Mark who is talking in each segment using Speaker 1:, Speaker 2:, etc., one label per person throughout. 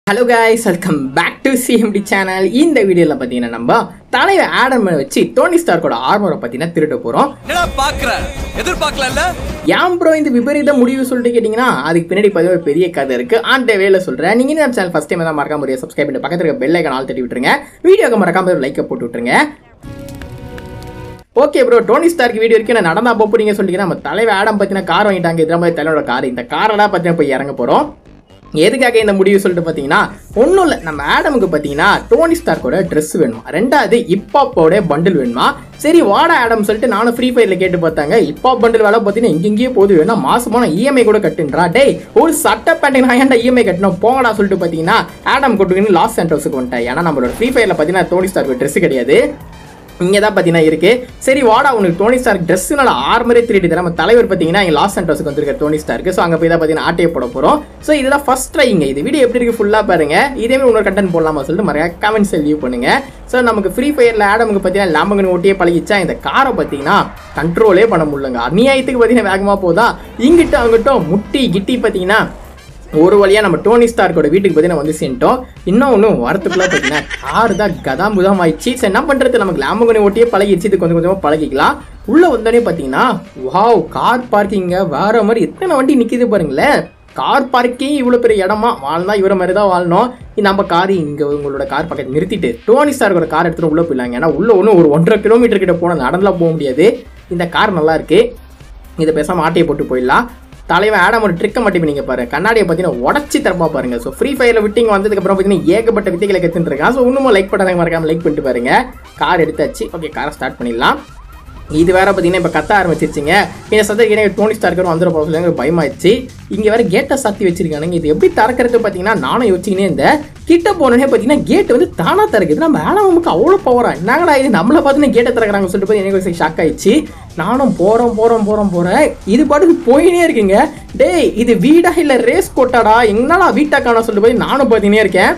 Speaker 1: Hello guys welcome back to CMT channel இந்த வீடியோவில் பார்த்தீங்கன்னா நம்ம தலைவர் ஆடம் வச்சு டோனி ஸ்டார்க்கோட ஆர்மரை பார்த்தீங்கன்னா திருட போகிறோம்
Speaker 2: என்னடா பாக்குற எதிர்பார்க்கல
Speaker 1: ஏன் ப்ரோ இந்த விபரீத முடிவு சொல்லிட்டு கேட்டிங்கன்னா அதுக்கு பின்னாடி பார்த்தீங்கன்னா ஒரு பெரிய கதை இருக்குது அந்த வேலை சொல்கிறேன் நீங்கள் நம்ம சேனல் ஃபஸ்ட் டைம் தான் மறக்காம முடியாது சப்ஸ்கிரைப் பண்ணி பக்கத்தில் இருக்க பெல் ஐக்கன் ஆல் தட்டி விட்டுருங்க வீடியோக்கு மறக்காம ஒரு லைக்கை போட்டு விட்டுருங்க okay bro Tony Stark video வரைக்கும் நான் நடந்தா போறீங்க சொல்லிட்டு நம்ம தலைவர் ஆடம் பற்றின கார் வாங்கிட்டாங்க இதில் மாதிரி தலைவரோட கார் இந்த காரெல்லாம் பார்த்தீங்கன்னா போய் இறங்க போகிறோம் எதுக்காக இந்த முடிவு சொல்லிட்டு பார்த்தீங்கன்னா ஒன்றும் இல்லை நம்ம ஆடமுக்கு பார்த்தீங்கன்னா டோனி ஸ்டார்க்கோட ட்ரெஸ் வேணுமா ரெண்டாவது இப்பாப்போட பண்டில் வேணுமா சரி வாடா ஆடம் சொல்லிட்டு நானும் ஃப்ரீ ஃபயரில் கேட்டு பார்த்தாங்க இப்பாப் பண்டில் வேலை பார்த்தீங்கன்னா இங்கெங்கேயே போது வேணா மாசமான இஎம்ஐ கூட கட்டுன்றா டேய் ஒரு சட்டை பேண்ட்டுக்கு நான் ஏன்டா இஎம்ஐ கட்டணும் போங்கடா சொல்லிட்டு பார்த்தீங்கன்னா ஆடம் கொட்டுக்குன்னு லாஸ் சென்டர்ஸுக்கு வந்துட்டேன் ஏன்னா நம்மளோட ஃப்ரீ ஃபயரில் பார்த்தீங்கன்னா டோனி ஸ்டார்க்கு ட்ரெஸ் கிடையாது இங்கே தான் பார்த்தீங்கன்னா இருக்கு சரி வாடா உனக்கு டோனி ஸ்டார்க் ட்ரெஸ்னால ஆர்மரே திருடி தர நம்ம தலைவர் பார்த்தீங்கன்னா இங்கே லாஸ் சென்டர்ஸுக்கு வந்திருக்க டோனி ஸ்டார்க்கு ஸோ அங்கே போய் தான் பார்த்தீங்கன்னா ஆட்டையை போட போகிறோம் ஸோ இதெல்லாம் ஃபர்ஸ்ட் ட்ரைங்க இது வீடியோ எப்படி இருக்கு ஃபுல்லாக பாருங்க இதே மாதிரி இன்னொரு கண்டென்ட் போடலாமா சொல்லிட்டு மறையா கமெண்ட்ஸ் லீவ் பண்ணுங்க ஸோ நமக்கு ஃப்ரீ ஃபயரில் ஆடமுக்கு பார்த்தீங்கன்னா லாம்பங்கன் ஓட்டியே பழகிச்சா இந்த காரை பார்த்தீங்கன்னா கண்ட்ரோலே பண்ண முடியலங்க அநியாயத்துக்கு பார்த்தீங்கன்னா வேகமாக போதா இங்கிட்ட அங்கிட்ட முட்டி கிட்டி பார்த்தீங்கன்னா ஒரு வழியாக நம்ம டோனி ஸ்டார்க்கோட வீட்டுக்கு பார்த்தீங்கன்னா வந்து சேர்ந்துட்டோம் இன்னும் ஒன்றும் வரத்துக்குள்ள பார்த்தீங்கன்னா கார் தான் கதாம்புதம் ஆயிடுச்சு சரி என்ன பண்ணுறது நமக்கு லாம்பகனை ஓட்டியே பழகிடுச்சு இது கொஞ்சம் கொஞ்சமாக பழகிக்கலாம் உள்ளே வந்தோடனே பார்த்தீங்கன்னா வாவ் கார் பார்க்கிங்க வேற மாதிரி எத்தனை வண்டி நிற்கிது பாருங்களேன் கார் பார்க்கிங் இவ்வளோ பெரிய இடமா வாழ்ந்தா இவர மாதிரி தான் வாழணும் இது நம்ம கார் இங்கே உங்களோட கார் பக்கத்தில் நிறுத்திட்டு டோனி ஸ்டார்க்கோட கார் எடுத்துகிட்டு உள்ளே போயிடலாங்க ஏன்னா உள்ள ஒன்றும் ஒரு ஒன்றரை கிலோமீட்டர் கிட்ட போனால் நடந்துலாம் போக முடியாது இந்த கார் நல்லா இருக்கு இதை பேசாமல் ஆட்டையை போட்டு போயிடலாம் தலைவன் ஆடம் ஒரு ட்ரிக்கை மட்டும் நீங்கள் பாருங்க கண்ணாடியை பார்த்தீங்கன்னா உடச்சி தரப்பா பாருங்க ஸோ ஃப்ரீ ஃபயரில் விட்டிங்க வந்ததுக்கப்புறம் பார்த்தீங்கன்னா ஏகப்பட்ட வித்தைகளை கற்றுட்டு இருக்கான் ஸோ இன்னும் லைக் பண்ணாங்க மறக்காம லைக் பண்ணிட்டு பாருங்க கார் எடுத்தாச்சு ஓகே காரை ஸ்டார்ட் பண்ணிடலாம் இது வேற பார்த்தீங்கன்னா இப்போ கத்த ஆரம்பிச்சிருச்சுங்க இந்த சத்தம் எனக்கு டோனி ஸ்டார்க்கர் வந்துட போக சொல்லி எனக்கு பயமாயிடுச்சு இங்கே வேற கேட்டை சாத்தி வச்சிருக்கானுங்க இது எப்படி திறக்கிறது பார்த்தீங்கன்னா நானும் யோசிச்சுக்கினே இருந்தேன் கிட்ட போனோடனே பார்த்தீங்கன்னா கேட் வந்து தானா திறக்குது நம்ம ஆனவங்களுக்கு அவ்வளோ பவரா என்னங்கடா இது நம்மளை பார்த்தீங்கன்னா கேட்டை திறக்கிறாங்க சொல்லிட்டு போய் எனக்கு ஷாக் ஆயிடுச்சு நானும் போகிறோம் போகிறோம் போகிறோம் போகிறேன் இது பாட்டுக்கு போயினே இருக்குங்க டேய் இது வீடா இல்லை ரேஸ் கோட்டாடா எங்கனாடா வீட்டா காணா சொல்லிட்டு போய் நானும் பார்த்தீங்கன்னே இருக்கேன்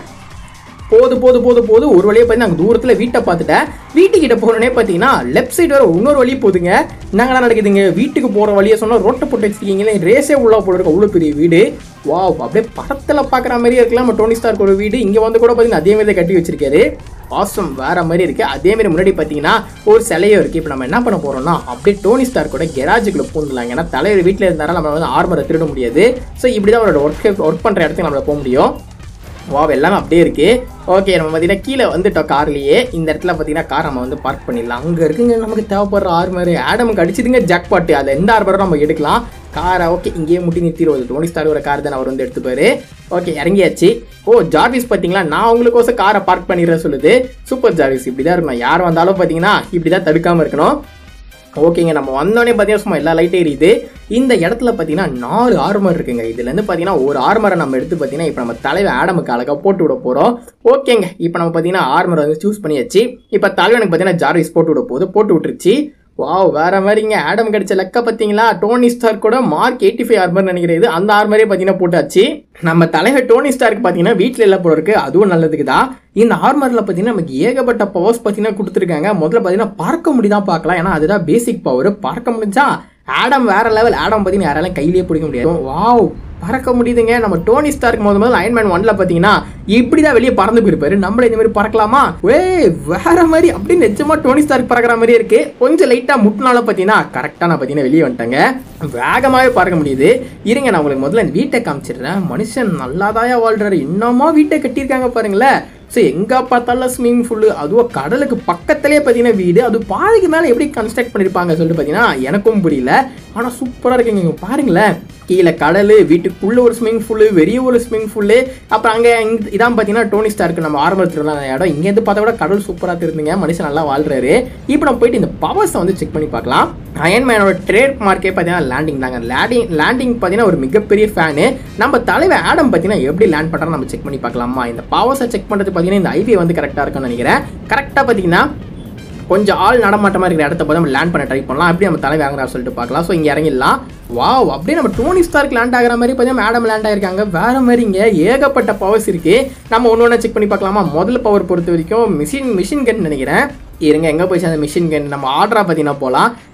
Speaker 1: போது போது போது போது ஒரு வழியை பார்த்து நாங்கள் தூரத்தில் வீட்டை பார்த்துட்டேன் வீட்டுக்கிட்ட போனோடனே பார்த்தீங்கன்னா லெஃப்ட் சைடு வர இன்னொரு வழி போகுதுங்க என்னங்கடா நடக்குதுங்க வீட்டுக்கு போகிற வழியை சொன்னால் ரோட்டை போட்டு வச்சிருக்கீங்களே ரேஸே உள்ள போட்டுருக்க அவ்வளோ பெரிய வீடு வா அப்படியே படத்தில் பார்க்குற மாதிரியே இருக்கலாம் நம்ம டோனி ஸ்டார்க்கு ஒரு வீடு இங்கே வந்து கூட பார்த்தீங்கன்னா அதே மாதிரி தான் கட்டி வச்சிருக்காரு ஆசம் வேற மாதிரி இருக்கு அதே மாதிரி முன்னாடி பார்த்தீங்கன்னா ஒரு சிலையும் இருக்கு இப்போ நம்ம என்ன பண்ண போறோம்னா அப்படியே டோனி ஸ்டார்க்கோட கெராஜுக்குள்ள பூந்துலாங்க ஏன்னா தலைவர் வீட்டில் இருந்தாலும் நம்ம வந்து ஆர்மரை திருட முடியாது ஸோ இப்படி தான் அவரோட ஒர்க் ஒர்க் பண்ணுற இடத்துக்கு நம்மள போக முடியும் வாவ் எல்லாமே அப்படியே இருக்கு ஓகே நம்ம பார்த்தீங்கன்னா கீழே வந்துட்டோம் கார்லேயே இந்த இடத்துல பார்த்தீங்கன்னா கார் நம்ம வந்து பார்க் பண்ணிடலாம் அங்கே இருக்குங்க நமக்கு தேவைப்படுற ஆர்மர் ஆடமுக்கு அடிச்சதுங்க ஜாக் பாட்டு அதில் எந்த ஆர்மரும் நம்ம எடுக்கலாம் காரை ஓகே இங்கேயே முட்டி நிறுத்திடுவது டோனி ஸ்டார் ஒரு கார் தான் அவர் வந்து எடுத்துப்பாரு ஓகே இறங்கியாச்சு ஓ ஜார்விஸ் பார்த்தீங்களா நான் உங்களுக்கோசம் காரை பார்க் பண்ணிடுறேன் சொல்லுது சூப்பர் ஜார்விஸ் இப்படி தான் இருக்கணும் யார் வந்தாலும் பார்த்தீங்கன்னா இப்படி தான் தடுக்காமல் இருக்கணும் ஓகேங்க நம்ம வந்தோடனே பார்த்தீங்கன்னா சும்மா எல்லா லைட்டும் எரியுது இந்த இடத்துல பார்த்தீங்கன்னா நாலு ஆர்மர் இருக்குங்க இதுலேருந்து பார்த்தீங்கன்னா ஒரு ஆர்மரை நம்ம எடுத்து பார்த்தீங்கன்னா இப்போ நம்ம தலைவர் ஆடமுக்கு அழகாக போட்டு விட போகிறோம் ஓகேங்க இப்போ நம்ம பார்த்தீங்கன்னா ஆர்மரை வந்து சூஸ் பண்ணியாச்சு இப்போ தலைவனுக்கு பார்த்தீங்கன்னா ஜார்விஸ் போட்டு விட போகுது போட்டு விட்டுருச்சு வாவ் வேற மாதிரிங்க ஆடம் கிடைச்ச லெக்க பார்த்தீங்களா டோனி ஸ்டார் கூட மார்க் எயிட்டி ஃபைவ் ஆர்மர் நினைக்கிறேன் இது அந்த ஆர்மரே பார்த்தீங்கன்னா போட்டாச்சு நம்ம தலைவர் டோனி ஸ்டாருக்கு பார்த்தீங்கன்னா வீட்டில் எல்லாம் போல இருக்கு அதுவும் நல்லதுக்கு தான் இந்த ஆர்மரில் பார்த்தீங்கன்னா நமக்கு ஏகப்பட்ட பவர்ஸ் பார்த்தீங்கன்னா கொடுத்துருக்காங்க முதல்ல பார்த்தீங்கன்னா பார்க்க முடியுதான் பார்க்கலாம் ஏன்னா அதுதான் பேசிக் பவர் பார்க்க முடிஞ்சா ஆடம் வேற லெவல் ஆடம் பார்த்தீங்கன்னா யாராலையும் கையிலேயே பிடிக்க முடியாது வாவ் பறக்க முடியுதுங்க நம்ம டோனி ஸ்டார்க்கு முதல் முதல்ல அயன்மேன் ஒன்ல பார்த்தீங்கன்னா இப்படி தான் வெளியே பறந்து போயிருப்பாரு நம்மள இந்த மாதிரி பறக்கலாமா ஏ வேற மாதிரி அப்படி நிஜமா டோனி ஸ்டார்க் பறக்கிற மாதிரி இருக்கு கொஞ்சம் லைட்டாக முட்டினால பார்த்தீங்கன்னா கரெக்டாக நான் பார்த்தீங்கன்னா வெளியே வந்துட்டேங்க வேகமாகவே பறக்க முடியுது இருங்க நான் உங்களுக்கு முதல்ல இந்த வீட்டை காமிச்சிடுறேன் மனுஷன் நல்லாதாயா வாழ்றாரு இன்னமா வீட்டை கட்டியிருக்காங்க பாருங்களேன் ஸோ எங்கே பார்த்தாலும் ஸ்விம்மிங் ஃபுல்லு அதுவும் கடலுக்கு பக்கத்துலேயே பார்த்தீங்கன்னா வீடு அது பாதிக்கு மேலே எப்படி கன்ஸ்ட்ரக்ட் பண்ணியிருப்பாங்க சொல்லிட்டு பார்த்தீங்கன்னா எனக்கும் புரியல ஆனால் சூப்பராக இருக்குங்க இங்கே பாருங்களேன் கீழே கடல் வீட்டுக்குள்ளே ஒரு ஸ்விம்மிங் ஃபுல்லு வெளியே ஒரு ஸ்விம்மிங் ஃபுல்லு அப்புறம் அங்கே இதான் பார்த்தீங்கன்னா டோனி ஸ்டாருக்கு நம்ம ஆரம்பத்தில் திருவிழா இடம் இங்கேருந்து பார்த்தா கூட கடல் சூப்பராக தெரிஞ்சுங்க மனுஷன் நல்லா வாழ்றாரு இப்போ நம்ம போயிட்டு இந்த பவர்ஸை வந்து செக் பண்ணி பார்க்கலாம் அயன்மேனோட ட்ரேட் மார்க்கே பார்த்தீங்கன்னா லேண்டிங் தாங்க லேண்டிங் லேண்டிங் பார்த்தீங்கன்னா ஒரு மிகப்பெரிய ஃபேனு நம்ம தலைவர் ஆடம் பார்த்தீங்கன்னா எப்படி லேண்ட் பண்ணுறோம் நம்ம செக் பண்ணி பார்க்கலாமா இந்த பவர்ஸை செக் பண்ணுறது பார்த்தீங்கன்னா இந்த ஐவி வந்து கரெக்டாக இருக்கும்னு நினைக்கிறேன் கரெக்டாக பார்த்தீங்கன்னா கொஞ்சம் ஆள் நடமாட்டமாக இருக்கிற இடத்த பார்த்து நம்ம லேண்ட் பண்ண ட்ரை பண்ணலாம் அப்படி நம்ம தலை வாங்குறா சொல்லிட்டு பார்க்கலாம் ஸோ இங்கே இறங்கிடலாம் வாவ் அப்படியே நம்ம டோனி ஸ்டார்க் லேண்ட் ஆகிற மாதிரி பார்த்தீங்கன்னா மேடம் லேண்ட் ஆகிருக்காங்க வேற மாதிரி இங்கே ஏகப்பட்ட பவர்ஸ் இருக்கு நம்ம ஒன்று ஒன்றா செக் பண்ணி பார்க்கலாமா முதல் பவர் பொறுத்த வரைக்கும் மிஷின் மிஷின் கன் நினைக்கிறேன் இருங்க எங்கே போய் அந்த மிஷின் கன் நம்ம ஆர்டராக பார்த்தீங்கன்னா போகலாம்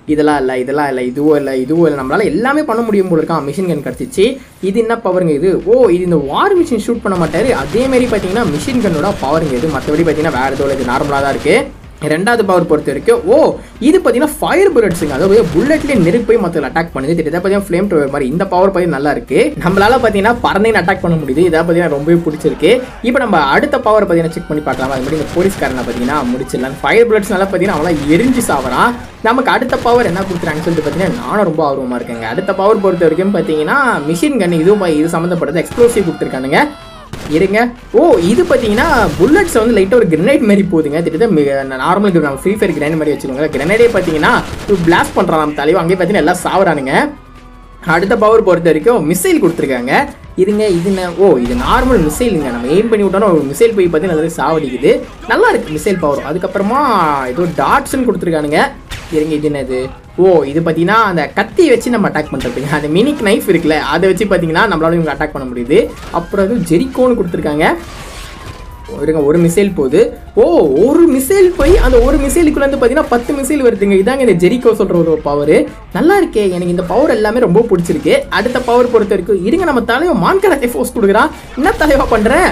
Speaker 1: இதெல்லாம் இல்லை இதெல்லாம் இல்லை இதுவும் இல்லை இதுவும் இல்லை நம்மளால எல்லாமே பண்ண முடியும் போல இருக்கான் மிஷின் கன் கிடச்சிச்சு இது என்ன பவருங்க இது ஓ இது இந்த வார் மிஷின் ஷூட் பண்ண மாட்டாரு அதே மாதிரி பார்த்தீங்கன்னா மிஷின் கன்னோட பவருங்க இது மற்றபடி பார்த்தீங்கன்னா வேறு எதுவும் இல்லை, இது நார்மலாக தான் இருக்குது ரெண்டாவது பவர் பொறுத்த வரைக்கும் ஓ இது பார்த்தீங்கன்னா ஃபயர் புல்லட்ஸுங்க அதாவது புல்லட்லேயே நெருப்பை மற்ற அட்டாக் பண்ணுது திட்டத்தை பார்த்தீங்கன்னா ஃப்ளேம் ட்ரோவர் மாதிரி இந்த பவர் பார்த்தீங்கன்னா நல்லா இருக்கு நம்மளால பார்த்தீங்கன்னா பறந்தைன்னு அட்டாக் பண்ண முடியுது இதை பார்த்தீங்கன்னா ரொம்பவே பிடிச்சிருக்கு இப்போ நம்ம அடுத்த பவர் பார்த்தீங்கன்னா செக் பண்ணி பார்க்கலாம் அது மாதிரி இந்த போலீஸ்காரனை பார்த்தீங்கன்னா முடிச்சிடலாம் ஃபயர் புல்லட்ஸ் நல்லா பார்த்தீங்கன்னா அவன் எரிஞ்சு சாவறான் நமக்கு அடுத்த பவர் என்ன கொடுக்குறாங்கன்னு சொல்லிட்டு பார்த்தீங்கன்னா நானும் ரொம்ப ஆர்வமாக இருக்கேங்க அடுத்த பவர் பொறுத்த வரைக்கும் பார்த்தீங்கன்னா மிஷின் கன் இதுவும் இது சம்மந்தப்பட்டது எக்ஸ்ப்ளோசிவ் கொடுத்துருக்கானுங்க இருங்க ஓ இது பார்த்தீங்கன்னா புல்லட்ஸ் வந்து லைட்டாக ஒரு கிரனைட் மாதிரி போகுதுங்க திட்டத்தட்ட நார்மல் நம்ம ஃப்ரீ ஃபயர் கிரனைட் மாதிரி வச்சுக்கோங்க கிரனைடே பார்த்தீங்கன்னா பிளாஸ்ட் பண்ணுறான் நம்ம தலைவன் அங்கேயே பார்த்தீங்கன்னா எல்லாம் சாவறானுங்க அடுத்த பவர் பொறுத்த வரைக்கும் மிசைல் கொடுத்துருக்காங்க இதுங்க இது என்ன ஓ இது நார்மல் மிசைலுங்க நம்ம எய்ம் பண்ணி விட்டோம்னா ஒரு மிசைல் போய் பார்த்தீங்கன்னா நல்லா சாவடிக்குது நல்லா இருக்கு மிசைல் பவர் அதுக்கப்புறமா ஏதோ டாட்ஸ்ன்னு கொடுத்துருக்கானுங்க இருங்க இது என்னது ஓ இது பார்த்தீங்கன்னா அந்த கத்தி வச்சு நம்ம அட்டாக் பண்ணுறதுங்க அந்த மினிக் நைஃப் இருக்குல்ல அதை வச்சு பார்த்தீங்கன்னா நம்மளால இவங்க அட்டாக் பண்ண முடியுது அப்புறம் அது ஜெரிக்கோன்னு கொடுத்துருக்காங்க இருங்க ஒரு மிசைல் போகுது ஓ ஒரு மிசைல் போய் அந்த ஒரு மிசைலுக்குள்ள வந்து பார்த்தீங்கன்னா பத்து மிசைல் வருதுங்க இதாங்க இந்த ஜெரிக்கோ சொல்ற ஒரு பவர் நல்லா இருக்கே எனக்கு இந்த பவர் எல்லாமே ரொம்ப பிடிச்சிருக்கு அடுத்த பவர் பொறுத்த வரைக்கும் இருங்க நம்ம தலைவன் மான்கரத்தை ஃபோர்ஸ் கொடுக்குறான் என்ன தலைவா பண்றேன்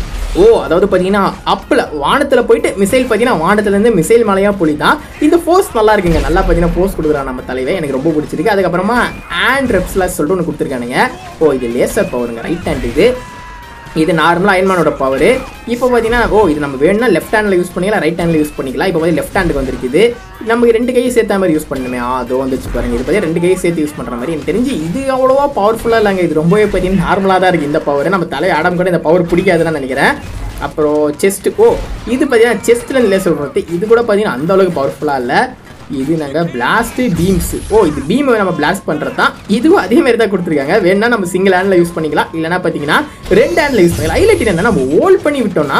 Speaker 1: ஓ அதாவது பார்த்தீங்கன்னா அப்பில் வானத்தில் போயிட்டு மிசைல் பார்த்தீங்கன்னா வானத்துலேருந்து மிசைல் மலையாக பொழிதான் இந்த ஃபோர்ஸ் நல்லா இருக்குங்க நல்லா பார்த்தீங்கன்னா ஃபோர்ஸ் கொடுக்குறான் நம்ம தலைவன் எனக்கு ரொம்ப பிடிச்சிருக்கு அதுக்கப்புறமா ஹேண்ட் ரெப்ஸ்லாஸ் சொல்லிட்டு ஒன்று கொடுத்துருக்கானுங்க ஓ இது லேசர் பவருங்க ரைட் ஹேண்ட் இது இது நார்மலாக அயன்மேனோட பவர் இப்போ பார்த்தீங்கன்னா ஓ இது நம்ம வேணும்னா லெஃப்ட் ஹேண்டில் யூஸ் பண்ணிக்கலாம் ரைட் ஹேண்டில் யூஸ் பண்ணிக்கலாம் இப்போ வந்து லெஃப்ட் ஹேண்டுக்கு வந்திருக்குது நமக்கு ரெண்டு கையை சேர்த்த மாதிரி யூஸ் பண்ணணுமே ஆ அதோ வந்துச்சு பாருங்க இது பார்த்தீங்கன்னா ரெண்டு கையை சேர்த்து யூஸ் பண்ணுற மாதிரி எனக்கு தெரிஞ்சு இது அவ்வளோவா பவர்ஃபுல்லாக இல்லைங்க இது ரொம்பவே பார்த்தீங்கன்னா நார்மலாக தான் இருக்குது இந்த பவர் நம்ம தலை ஆடம் கூட இந்த பவர் பிடிக்காதுன்னு நினைக்கிறேன் அப்புறம் செஸ்ட்டு ஓ இது பார்த்தீங்கன்னா செஸ்ட்டில் லேசர் போகிறது இது கூட பார்த்தீங்கன்னா அந்த அளவுக்கு பவர்ஃபுல்லாக இல்லை இது நாங்கள் பிளாஸ்ட் பீம்ஸ் ஓ இது பீமை நம்ம பிளாஸ்ட் பண்ணுறது தான் இதுவும் அதே மாதிரி தான் கொடுத்துருக்காங்க வேணா நம்ம சிங்கிள் ஹேண்டில் யூஸ் பண்ணிக்கலாம் இல்லைனா பார்த்தீங்கன்னா ரெண்டு ஹேண்டில் யூஸ் பண்ணிக்கலாம் ஹைலைட் என்ன நம்ம ஹோல்ட் பண்ணி விட்டோம்னா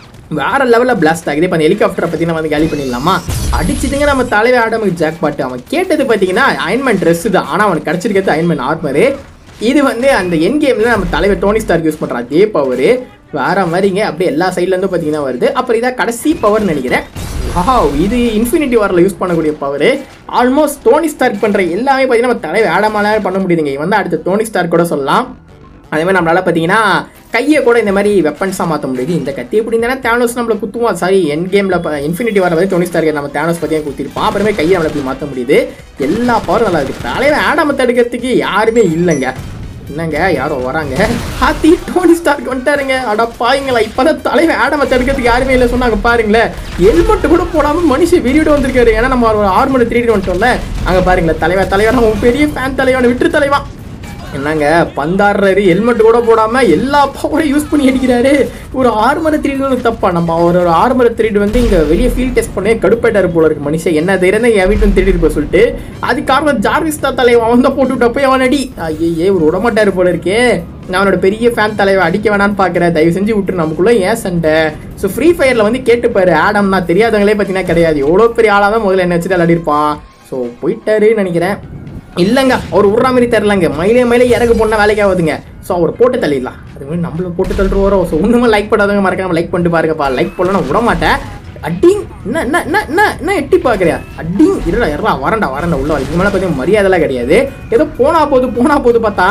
Speaker 1: வேற லெவலில் பிளாஸ்ட் ஆகுது இப்போ அந்த ஹெலிகாப்டரை பற்றி நம்ம வந்து காலி பண்ணிடலாமா அடிச்சதுங்க நம்ம தலைவர் ஆடமுக்கு ஜாக் பாட்டு அவன் கேட்டது பார்த்தீங்கன்னா அயன்மேன் ட்ரெஸ் தான் ஆனால் அவனுக்கு கிடச்சிருக்கிறது அயன்மேன் ஆர்மரு இது வந்து அந்த என் கேமில் நம்ம தலைவர் டோனி ஸ்டார்க் யூஸ் பண்ணுறான் அதே பவர் வேற மாதிரிங்க அப்படியே எல்லா சைட்லேருந்தும் பார்த்தீங்கன்னா வருது அப்புறம் இதான் கடைசி பவர்னு நினைக்கிறேன் வாவ் இது இன்ஃபினிட்டி வாரில் யூஸ் பண்ணக்கூடிய பவர் ஆல்மோஸ்ட் டோனி ஸ்டார்க் பண்ணுற எல்லாமே பார்த்தீங்கன்னா நம்ம தலைவர் ஆடமாலே பண்ண முடியுதுங்க இவன் வந்து அடுத்த டோனி ஸ்டார்க் கூட சொல்லலாம் அதே மாதிரி நம்மளால பார்த்தீங்கன்னா கையை கூட இந்த மாதிரி வெப்பன்ஸாக மாற்ற முடியுது இந்த கத்தி எப்படி இருந்தாலும் தேனோஸ் நம்மளை குத்துவான் சாரி என் கேமில் இன்ஃபினிட்டி வர வந்து டோனி ஸ்டார்க்கு நம்ம தேனோஸ் பற்றியே குத்திருப்பான் அப்புறமே கையை நம்மளை இப்படி மாற்ற முடியுது எல்லா பவரும் நல்லா இருக்குது தலைவன் ஆடாம தடுக்கிறதுக்கு யாருமே இல்லைங்க என்னங்க யாரோ வராங்க ஹாத்தி டோனி ஸ்டார்க் வந்துட்டாருங்க அட பாருங்களா இப்பதான் தலைவன் ஆடம தடுக்கிறதுக்கு யாருமே இல்லை சொன்னாங்க பாருங்களேன் ஹெல்மெட் கூட போடாம மனுஷன் வெறியோட வந்திருக்காரு ஏன்னா நம்ம ஒரு ஆர்மர் த்ரீடி வந்துட்டோம்ல அங்க பாருங்களேன் தலைவன் தலைவன் உன் பெரிய ஃபேன் தலைவன் விட்டு தலைவா என்னங்க பந்தாடுறாரு ஹெல்மெட் கூட போடாம எல்லா பவரையும் யூஸ் பண்ணி அடிக்கிறாரு ஒரு ஆர்மரை திருடி வந்து தப்பா நம்ம அவர் ஒரு ஆர்மரை திருடி வந்து இங்க வெளியே ஃபீல்ட் டெஸ்ட் பண்ணி கடுப்பாயிட்டாரு போல இருக்கு மனுஷன் என்ன தைரியம் தான் என் வீட்டு வந்து திருடி இருப்ப சொல்லிட்டு அது காரணம் ஜார்விஸ் தான் தலைவன் அவன் தான் போட்டு விட்டா போய் அவன் அடி ஐயே ஒரு விடமாட்டாரு போல இருக்கே நான் அவனோட பெரிய ஃபேன் தலைவன் அடிக்க வேணான்னு பார்க்குறேன் தயவு செஞ்சு விட்டுரு நமக்குள்ள ஏன் சண்டை ஸோ ஃப்ரீ ஃபயரில் வந்து கேட்டுப்பாரு ஆடம்னா தெரியாதவங்களே பார்த்தீங்கன்னா கிடையாது எவ்வளோ பெரிய ஆளாக தான் முதல்ல என்ன வச்சுட்டு விளையாடிருப்பான் ஸோ போயிட்டாருன்னு நினைக்கிறேன் இல்லைங்க அவர் விட்ற மாதிரி தெரிலங்க மயிலே மயிலே இறகு போனா வேலைக்கு ஆகுதுங்க ஸோ அவர் போட்டு தள்ளிடலாம் அது மாதிரி நம்மள போட்டு தள்ளுட்டு வரோம் ஸோ ஒன்றுமே லைக் பண்ணாதவங்க மறக்காம லைக் பண்ணிட்டு பாருங்கப்பா லைக் பண்ணலாம் விட மாட்டேன் அட்டிங் என்ன என்ன என்ன என்ன என்ன எட்டி பார்க்குறியா அட்டிங் இருடா இருடா வரண்டா வரண்டா உள்ள வா. இதுக்கு மேலே பார்த்தீங்கன்னா மரியாதைலாம் கிடையாது ஏதோ போனா போது போனா போது பார்த்தா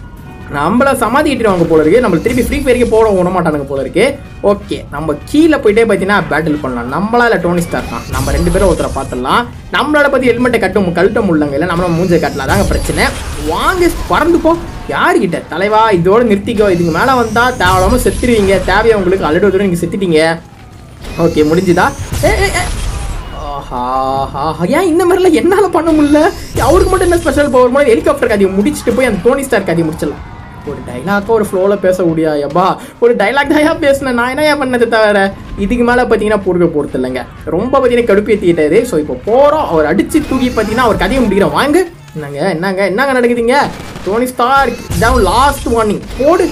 Speaker 1: நம்மள சமாதி கட்டிடுவாங்க போல இருக்கு நம்ம திருப்பி ஃப்ரீ ஃபயருக்கு போட விட மாட்டானுங்க போல இருக்கு ஓகே நம்ம கீழே போயிட்டே பார்த்தீங்கன்னா பேட்டில் பண்ணலாம் நம்மளா இல்லை டோனி ஸ்டார் தான் நம்ம ரெண்டு பேரும் ஒருத்தரை பார்த்துடலாம் நம்மளோட பற்றி ஹெல்மெட்டை கட்டும் கழட்ட முடியலங்க இல்லை நம்மள மூஞ்சை கட்டலாம் அதாங்க பிரச்சனை வாங்க பறந்து போ யாருக்கிட்ட தலைவா இதோட நிறுத்திக்கோ இதுக்கு மேலே வந்தால் தேவையில்லாமல் செத்துருவீங்க தேவையா உங்களுக்கு ஆல்ரெடி ஒரு தடவை நீங்கள் செத்துட்டீங்க ஓகே முடிஞ்சுதா ஏ ஏ, ஏ. ஆஹா, ஆஹா, ஏன் இந்த மாதிரிலாம் என்னால் பண்ண முடியல அவருக்கு மட்டும் என்ன ஸ்பெஷல் பவர் மாதிரி ஹெலிகாப்டர் கதையை முடிச்சுட்டு போய் அந்த டோனி ஸ்டார் கதையை முடிச்சிடலாம் ஒரு டைலாக்கோ ஒரு ஃப்ளோவில் பேச முடியா எப்பா ஒரு டைலாக் தாயா பேசினேன் நான் என்னையா பண்ணது தவிர இதுக்கு மேலே பார்த்தீங்கன்னா பொறுக்க போகிறது இல்லைங்க ரொம்ப பார்த்தீங்கன்னா கடுப்பேற்றிட்டாரு ஸோ இப்போ போகிறோம் அவர் அடிச்சு தூக்கி பார்த்தீங்கன்னா அவர் கதையை முடிக்கிற வாங்க என்னங்க என்னங்க என்னங்க நடக்குதுங்க டோனி ஸ்டார் இதான் லாஸ்ட் வார்னிங் போடு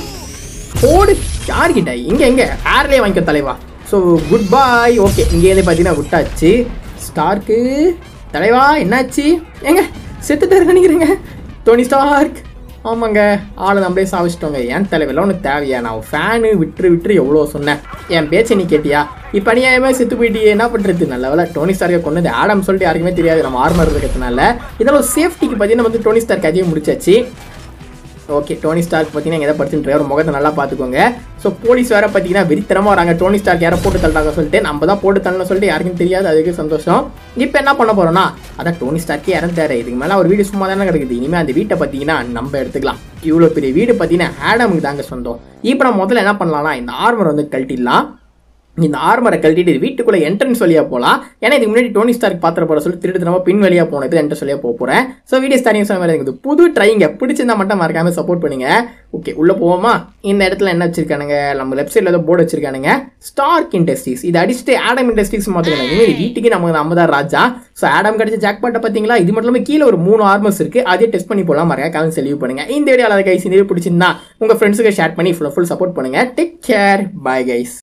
Speaker 1: போடு யார்கிட்ட இங்க எங்க ஏர்லேயே வாங்கிக்க தலைவா ஸோ குட் பாய் ஓகே இங்கேயே பார்த்தீங்கன்னா விட்டாச்சு ஸ்டார்க்கு தலைவா என்னாச்சு ஏங்க செத்துட்டாரு நினைக்கிறேங்க டோனி ஸ்டார்க் ஆமாங்க ஆளை நம்மளே சாவிச்சிட்டோங்க ஏன் தலைவெல்லாம் உனக்கு தேவையா நான் ஃபேனு விட்டுரு விட்டுரு எவ்வளோ சொன்னேன் என் பேச்சை நீ கேட்டியா இப்போ அநியாயமே செத்து போயிட்டியே என்ன பண்ணுறது நல்ல வேலை டோனி ஸ்டார்க்கை கொண்டது ஆடம் சொல்லிட்டு யாருக்குமே தெரியாது நம்ம ஆர்மர் இருக்கிறதுனால இதெல்லாம் சேஃப்டிக்கு பார்த்தீங்கன்னா வந்து டோனி ஸ்டார் கதையை முடிச்சாச்சு ஓகே டோனி ஸ்டார்க் பார்த்தீங்கன்னா எதை படுத்துட்டு ஒரு முகத்தை நல்லா பார்த்துக்கோங்க ஸோ போலீஸ் வேற பார்த்தீங்கன்னா வெறித்தனமாக வராங்க டோனி ஸ்டார்க் யாரை போட்டு தள்ளாங்க சொல்லிட்டு நம்ம தான் போட்டு தள்ளணும் சொல்லிட்டு யாருக்கும் தெரியாது அதுக்கு சந்தோஷம் இப்போ என்ன பண்ண போறோம்னா அதான் டோனி ஸ்டார்க்கே இறந்தாரு இதுக்கு மேலே ஒரு வீடு சும்மா தானே கிடக்குது இனிமேல் அந்த வீட்டை பார்த்தீங்கன்னா நம்ம எடுத்துக்கலாம் இவ்வளோ பெரிய வீடு பார்த்தீங்கன்னா ஆடமுக்கு தாங்க சொந்தம் இப்போ நம்ம முதல்ல என்ன பண்ணலாம்னா இந்த ஆர்மர் வந்து கழட்டிடலாம் இந்த ஆர்மரை கழட்டிட்டு இது வீட்டுக்குள்ள என்ட்ரன்ஸ் வழியா போகலாம் ஏன்னா இதுக்கு முன்னாடி டோனி ஸ்டார்க் பாத்திர போற சொல்லி திருட்டு நம்ம பின் வழியா போனோம் இப்போ என்ட்ரன்ஸ் வழியா போக போறேன் ஸோ வீடியோ ஸ்டார்டிங் சொன்ன மாதிரி இருக்குது புது ட்ரைங்க பிடிச்சிருந்தா மட்டும் மறக்காம சப்போர்ட் பண்ணுங்க ஓகே உள்ள போவோமா இந்த இடத்துல என்ன வச்சிருக்கானுங்க நம்ம லெஃப்ட் சைடில் ஏதோ போர்டு வச்சிருக்கானுங்க ஸ்டார்க் இண்டஸ்ட்ரீஸ் இது அடிச்சுட்டு ஆடம் இண்டஸ்ட்ரீஸ் மாற்றிக்கணும் இனிமேல் வீட்டுக்கு நம்ம நம்ம தான் ராஜா ஸோ ஆடம் கிடைச்ச ஜாக் பாட்டை பார்த்தீங்களா இது மட்டும் இல்லாமல் கீழே ஒரு மூணு ஆர்மர்ஸ் இருக்கு அதே டெஸ்ட் பண்ணி போகலாம் மறக்காம கமெண்ட்ஸ் லீவ் பண்ணுங்க இந்த வீடியோ அதை கைஸ் இந்த வீடியோ பிடிச்சிருந்தா உங்க ஃப்ரெண்ட்ஸுக்கு ஷேர் பண்ணி ஃபுல்லாக ஃபுல் சப்போர்ட் பண்ணுங்க டேக் கேர் பை கைஸ்